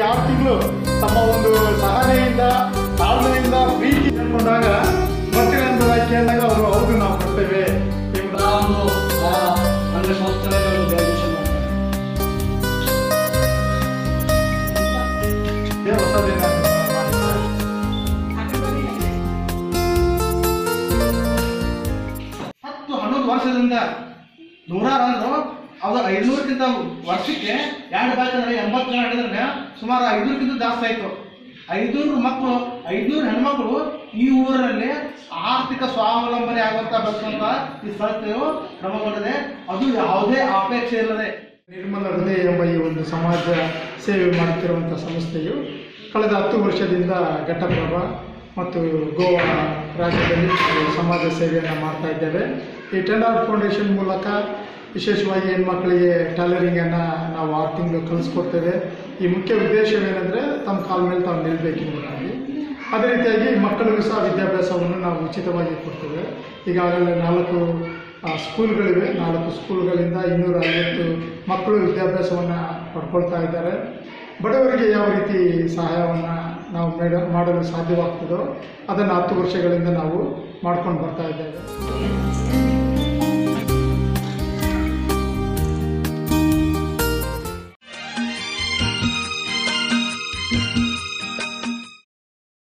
ಆರು ತಿಂಗಳು ತಮ್ಮ ಒಂದು ಸಹನೆಯಿಂದ ತಾಳ್ಮೆಯಿಂದ ಪ್ರೀತಿ ಅಂದ್ಕೊಂಡಾಗ ಬರ್ತೀವಿ ಅಂತ ಕೇಳಿದಾಗ ಅವರು ಹೌದು ನಾವು ಬರ್ತೇವೆ ಎಂಬ ಒಂದು ಅಂಗ ಸಂಸ್ಥೆಗಳು ಗ್ರಾಜುಯೇಷನ್ ಮಾಡ್ತಾರೆ ಇದೇ ಹೊಸದೇನ ಮಾಡಿದ್ದಾರೆ. ಹತ್ತು ಹನ್ನೊಂದು ವರ್ಷದಿಂದ ನೂರಾರು ಅಂದ್ರು ಅದು ಐನೂರಕ್ಕಿಂತ ವರ್ಷಕ್ಕೆ ಎರಡು ಬ್ಯಾಚ್ ಅಂದ್ರೆ ಎಂಬತ್ತು ಜನ ಹಿಡಿದ್ರೆ ಸುಮಾರು ಐನೂರಕ್ಕಿಂತ ಜಾಸ್ತಿ ಆಯ್ತು ಐನೂರು ಮಕ್ಕಳು ಐನೂರು ಹೆಣ್ಮಕ್ಳು ಈ ಊರಲ್ಲಿ ಆರ್ಥಿಕ ಸ್ವಾವಲಂಬನೆ ಆಗುವಂತ ಬದುಕಂತ ಈ ಸಂಸ್ಥೆಯು ಕ್ರಮಗೊಂಡಿದೆ ಅದು ಯಾವುದೇ ಅಪೇಕ್ಷೆ ಇಲ್ಲದೆ ನಿರ್ಮಲ ಹೃದಯ ಎಂಬ ಈ ಒಂದು ಸಮಾಜ ಸೇವೆ ಮಾಡುತ್ತಿರುವಂಥ ಸಂಸ್ಥೆಯು ಕಳೆದ ಹತ್ತು ವರ್ಷದಿಂದ ಘಟಪ್ರಭ ಮತ್ತು ಗೋವಾ ರಾಜ್ಯದಲ್ಲಿ ನಾವು ಸಮಾಜ ಸೇವೆಯನ್ನು ಮಾಡ್ತಾ ಇದ್ದೇವೆ ಈ ಟೆಂಡರ್ ಫೌಂಡೇಶನ್ ಮೂಲಕ ವಿಶೇಷವಾಗಿ ಹೆಣ್ಮಕ್ಳಿಗೆ ಟೈಲರಿಂಗನ್ನು ನಾವು ಆರು ತಿಂಗಳು ಕಲಿಸ್ಕೊಡ್ತೇವೆ ಈ ಮುಖ್ಯ ಉದ್ದೇಶವೇನೆಂದರೆ ತಮ್ಮ ಕಾಲ ಮೇಲೆ ತಾವು ನಿಲ್ಲಬೇಕೆಂಬುದಾಗಿ ಅದೇ ರೀತಿಯಾಗಿ ಮಕ್ಕಳಿಗೂ ಸಹ ವಿದ್ಯಾಭ್ಯಾಸವನ್ನು ನಾವು ಉಚಿತವಾಗಿ ಕೊಡ್ತೇವೆ ಈಗಾಗಲೇ ನಾಲ್ಕು ಆ, ಸ್ಕೂಲ್ಗಳಿವೆ ನಾಲ್ಕು ಸ್ಕೂಲ್ಗಳಿಂದ ಇನ್ನೂರ ಐವತ್ತು ಮಕ್ಕಳು ವಿದ್ಯಾಭ್ಯಾಸವನ್ನು ಪಡ್ಕೊಳ್ತಾ ಇದ್ದಾರೆ ಬಡವರಿಗೆ ಯಾವ ರೀತಿ ಸಹಾಯವನ್ನು ನಾವು ಮೇಡ ಮಾಡಲು ಸಾಧ್ಯವಾಗ್ತದೋ ಅದನ್ನು ಹತ್ತು ವರ್ಷಗಳಿಂದ ನಾವು ಮಾಡ್ಕೊಂಡು ಬರ್ತಾ ಇದ್ದೇವೆ